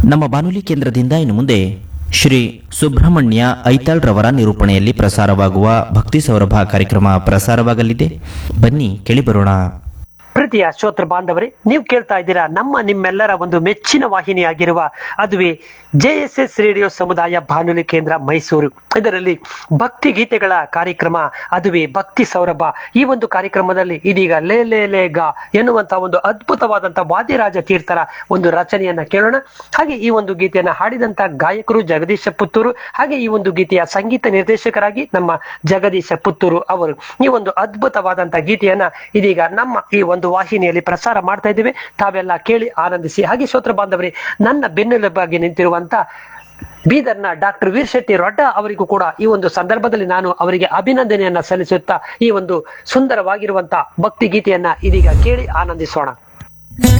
ನಮ್ಮ ಬಾನುಲಿ ಕೇಂದ್ರದಿಂದ ಇನ್ನು ಮುಂದೆ ಶ್ರೀ ಸುಬ್ರಹ್ಮಣ್ಯ ಐತಾಳ್ ರವರ ನಿರೂಪಣೆಯಲ್ಲಿ ಪ್ರಸಾರವಾಗುವ ಭಕ್ತಿ ಸೌರಭ ಕಾರ್ಯಕ್ರಮ ಪ್ರಸಾರವಾಗಲಿದೆ ಬನ್ನಿ ಕೇಳಿಬರೋಣ ಪ್ರೀತಿಯ ಶ್ರೋತೃ ಬಾಂಧವರೇ ನೀವು ಕೇಳ್ತಾ ಇದ್ದೀರಾ ನಮ್ಮ ನಿಮ್ಮೆಲ್ಲರ ಒಂದು ಮೆಚ್ಚಿನ ವಾಹಿನಿಯಾಗಿರುವ ಅದುವೇ ಜೆ ಎಸ್ ಎಸ್ ರೇಡಿಯೋ ಸಮುದಾಯ ಬಾನುಲಿ ಕೇಂದ್ರ ಮೈಸೂರು ಇದರಲ್ಲಿ ಭಕ್ತಿ ಗೀತೆಗಳ ಕಾರ್ಯಕ್ರಮ ಅದುವೇ ಭಕ್ತಿ ಸೌರಭ ಈ ಒಂದು ಕಾರ್ಯಕ್ರಮದಲ್ಲಿ ಇದೀಗ ಲೇ ಲೇ ಲೇ ಗ ಎನ್ನುವಂತ ಒಂದು ಅದ್ಭುತವಾದಂತ ವಾದ್ಯರಾಜ ತೀರ್ಥರ ಒಂದು ರಚನೆಯನ್ನ ಕೇಳೋಣ ಹಾಗೆ ಈ ಒಂದು ಗೀತೆಯನ್ನ ಹಾಡಿದಂತ ಗಾಯಕರು ಜಗದೀಶ ಪುತ್ತೂರು ಹಾಗೆ ಈ ಒಂದು ಗೀತೆಯ ಸಂಗೀತ ನಿರ್ದೇಶಕರಾಗಿ ನಮ್ಮ ಜಗದೀಶ ಪುತ್ತೂರು ಅವರು ಈ ಒಂದು ಅದ್ಭುತವಾದಂತ ಗೀತೆಯನ್ನ ಇದೀಗ ನಮ್ಮ ಈ ಒಂದು ವಾಹಿನಿಯಲ್ಲಿ ಪ್ರಸಾರ ಮಾಡ್ತಾ ಇದ್ದೇವೆ ತಾವೆಲ್ಲ ಕೇಳಿ ಆನಂದಿಸಿ ಹಾಗೆ ಶ್ರೋತ್ರ ಬಾಂಧವರೇ ನನ್ನ ಬೆನ್ನೆಲುಬಾಗಿ ನಿಂತಿರುವಂತ ಬೀದರ್ನ ಡಾಕ್ಟರ್ ವೀರ್ ಶೆಟ್ಟಿ ರೊಡ್ಡ ಅವರಿಗೂ ಕೂಡ ಈ ಒಂದು ಸಂದರ್ಭದಲ್ಲಿ ನಾನು ಅವರಿಗೆ ಅಭಿನಂದನೆಯನ್ನ ಸಲ್ಲಿಸುತ್ತಾ ಈ ಒಂದು ಸುಂದರವಾಗಿರುವಂತ ಭಕ್ತಿ ಗೀತೆಯನ್ನ ಇದೀಗ ಕೇಳಿ ಆನಂದಿಸೋಣ